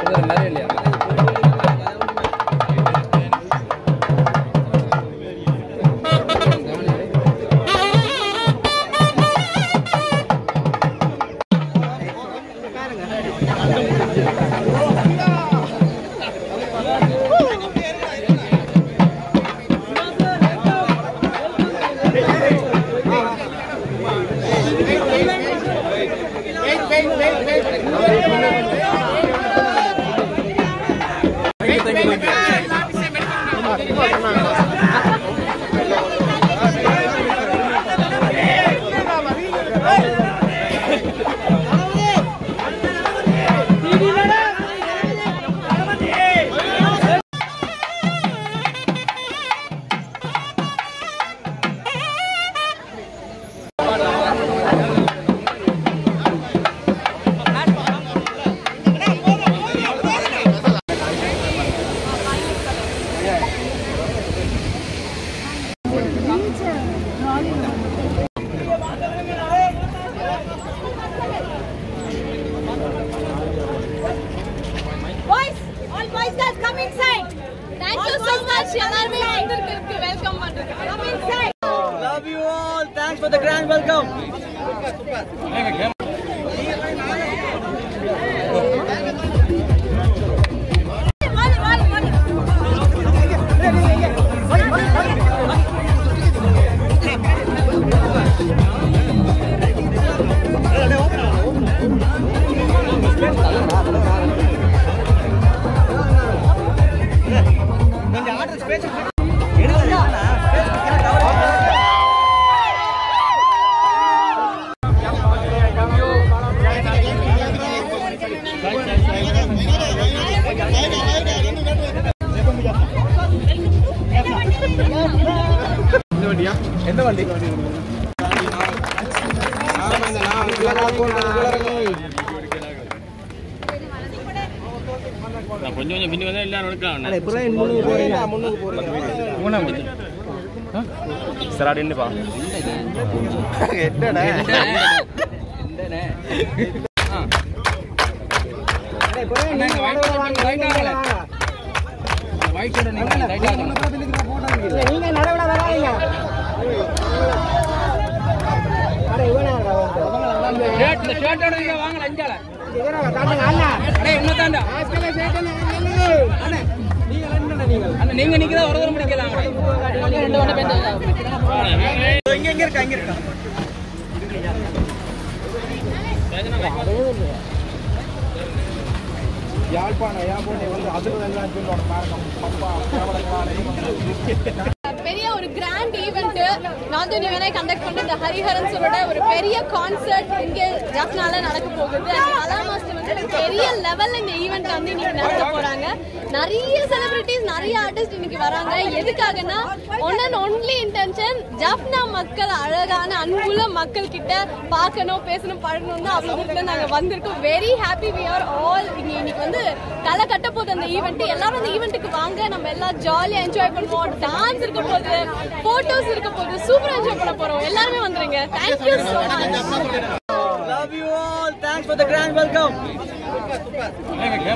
Boys, all boys guys come inside. Thank you so much. எல்லாருமே வந்திருக்கு welcome பண்றதுக்கு. Come inside. Love you all. Thanks for the grand welcome. வாங்க, வாங்க, வாங்க. நீங்க ஆர்டர் ஸ்பேஸ் எடுங்க எந்த வண்டி நான் கொஞ்சம் கொஞ்சம் பின்னு வந்தா எல்லாரும் எடுக்கலாம் மூணாம் சரா நின்னுப்பா என்னடா நீங்க நடவட வராதீங்க அட இவனா நீங்க நிக்கிறத ஒரு தூரம் பிடிக்கலாம் இங்க எங்க இருக்கா இங்க இருக்கா யாழ்ப்பாணம் யாழ்ப்பாணம் வந்து அதுல எல்லாம் சொல்லுவாங்க பாருங்க பெரிய ஒரு கிராண்ட் ஈவெண்ட் நார்த் இந்தியா வேலை கண்டக்ட் பண்ண இந்த ஹரிஹரன் சொல்ற ஒரு பெரிய கான்சர்ட் இங்க ஜாப்னால நடக்க போகுது கலா மாஸ்டர் வந்து பெரிய லெவல்ல இந்த ஈவெண்ட் வந்து இன்னைக்கு நடத்த போறாங்க நிறைய செலிபிரிட்டிஸ் நிறைய ஆர்டிஸ்ட் இன்னைக்கு வராங்க எதுக்காகனா one and only intention Jaffna மக்கள் அழகான அன்புள்ள மக்கள் கிட்ட பார்க்கணும் பேசணும் பழகணும் தான் அவ்வளவு தூரத்துல நாங்க வந்திருக்கோம் very happy we are all இங்க இன்னைக்கு வந்து களை கட்ட போகுது அந்த ஈவெண்ட் எல்லாரும் அந்த ஈவெண்ட்டுக்கு வாங்க நம்ம எல்லாம் ஜாலியா என்ஜாய் பண்ணுவோம் டான்ஸ் இருக்க போகுது போட்டோஸ் இருக்க போகுது சூப்பரா என்ஜாய் பண்ண போறோம் எல்லாருமே வந்துருங்க thank you so much Love you all. Thanks for the grand welcome.